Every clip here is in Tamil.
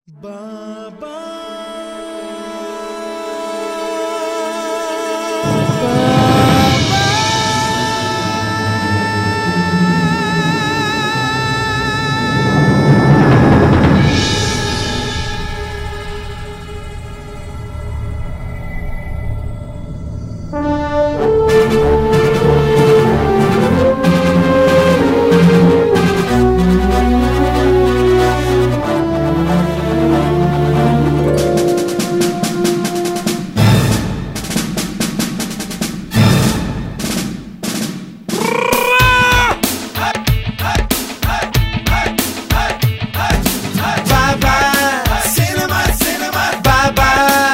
பாபா பாபா சினிமா சினிமா பாபா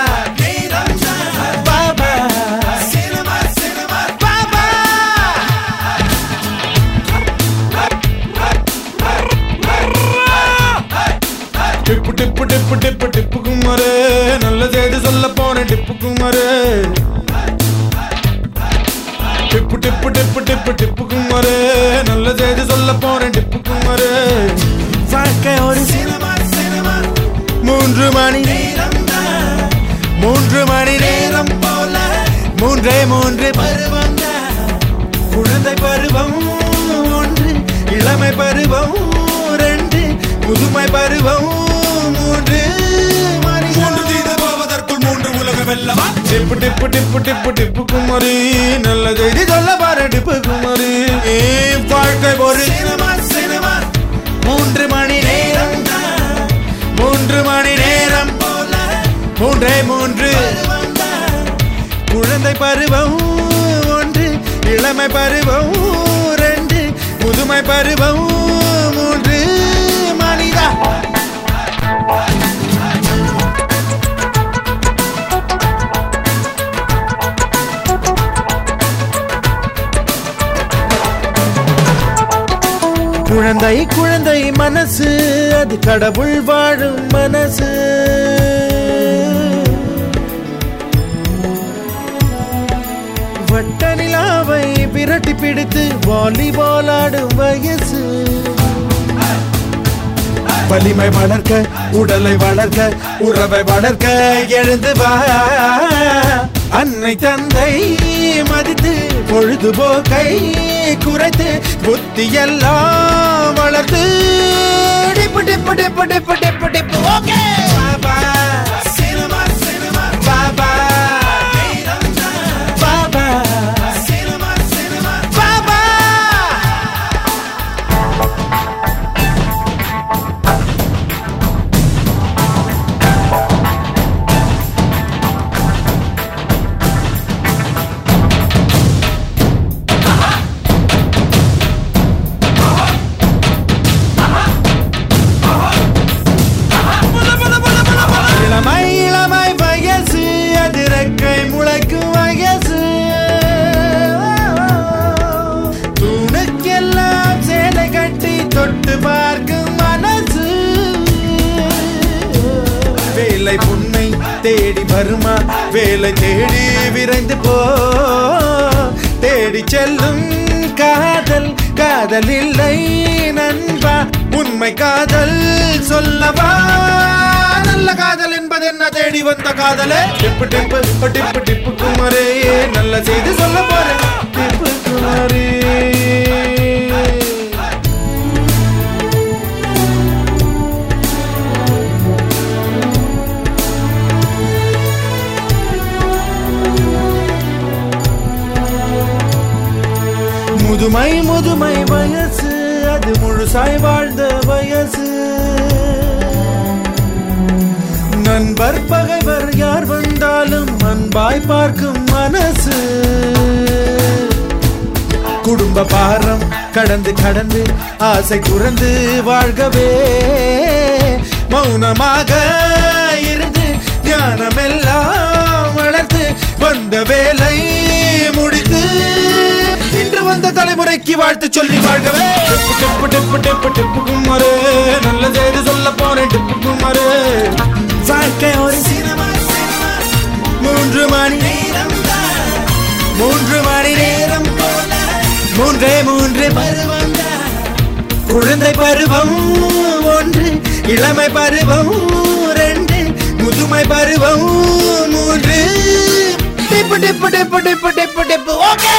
பாபா சினிமா சினிமா பாபா டிப்பு டிப்பு டிப்பு டிப்பு டிப்பு குமாரு நல்ல செய்தி சொல்ல போன டிப்பு குமாரு டிப்பு டிப்பு டிப்பு டிப்பு டிப்பு குமாரு நல்ல செய்தி சொல்ல போன டிப்பு குமாரு வாழ்க்கை ஒரு சினிமா சினிமா மூன்று மணி நேரம் மூன்று மணி நேரம் போல மூன்றே மூன்று பருவம் குழந்தை பருவம் ஒன்று இளமை பருவம் ரெண்டு முதுமை பருவம் மூன்று மணி மூன்று தீது போவதற்குள் மூன்று உலகம் வெல்லவா டிப்பு டிப்பு டிப்பு டிப்பு டிப்பு குமரி நல்ல செய்தி சொல்ல பாரு டிப்பு குமரி ஏ வாழ்க்கை ஒரு சினிமா சினிமா மூன்று மணி நேரம் மூன்று மணி நேரம் போல மூன்றே மூன்று குழந்தை பருவம் ஒன்று இளமை பருவம் ரெண்டு முதுமை பருவம் மூன்று மனிதா குழந்தை குழந்தை மனசு அது கடவுள் வாழும் மனசு வட்ட நிலாவை விரட்டி பிடித்து வாலிபால் ஆடும் வயசு வலிமை வளர்க்க உடலை வளர்க்க உறவை வளர்க்க எழுந்து வா அன்னை தந்தை மதித்து பொழுதுபோக்கை குறைத்து புத்தி எல்லாம் வளர்த்து டிப்பு டிப்பு டிப்பு டிப்பு டிப்பு டிப்பு ஓகே பாபா சினிமா சினிமா பாபா பாபா சினிமா சினிமா பாபா இளமை இளமை வயசு அது ரெக்கை முளைக்கும் வயசு தூணுக்கெல்லாம் சேலை கட்டி தொட்டு பார்க்கும் மனசு வேலை புன்னை தேடி வருமா வேலை தேடி விரைந்து போ தேடி செல்லும் காதல் காதல் இல்லை நண்பா உண்மை காதல் சொல்லவா நல்ல காதல் என்பது என்ன தேடி வந்த காதலே டிப்பு டிப்பு டிப்பு டிப்பு குமரே நல்ல செய்தி சொல்ல போறேன் டிப்பு குமரே முதுமை முதுமை வயசு அது முழுசாய் வாழ்ந்த வயசு நண்பர் பகைவர் யார் வந்தாலும் அன்பாய் பார்க்கும் மனசு குடும்ப பாரம் கடந்து கடந்து ஆசை துறந்து வாழ்கவே மௌனமாக இருந்து ஞானமெல்லாம் வளர்த்து வந்த வேலை முடித்து இன்று வந்த தலைமுறைக்கு வாழ்த்து சொல்லி வாழ்கவே டிப்பு டிப்பு டிப்பு டிப்பு டிப்பு குமாரு நல்ல செய்தி சொல்ல போறேன் டிப்பு குமாரு வாழ்க்கை ஒரு சினிமா சினிமா மூன்று மணி நேரம் மூன்று மணி நேரம் போல மூன்றே மூன்று பருவம் குழந்தை பருவம் ஒன்று இளமை பருவம் பருவம் மூன்று டிப்பு டிப்பு டிப்பு டிப்பு டிப்பு டிப்பு ஓகே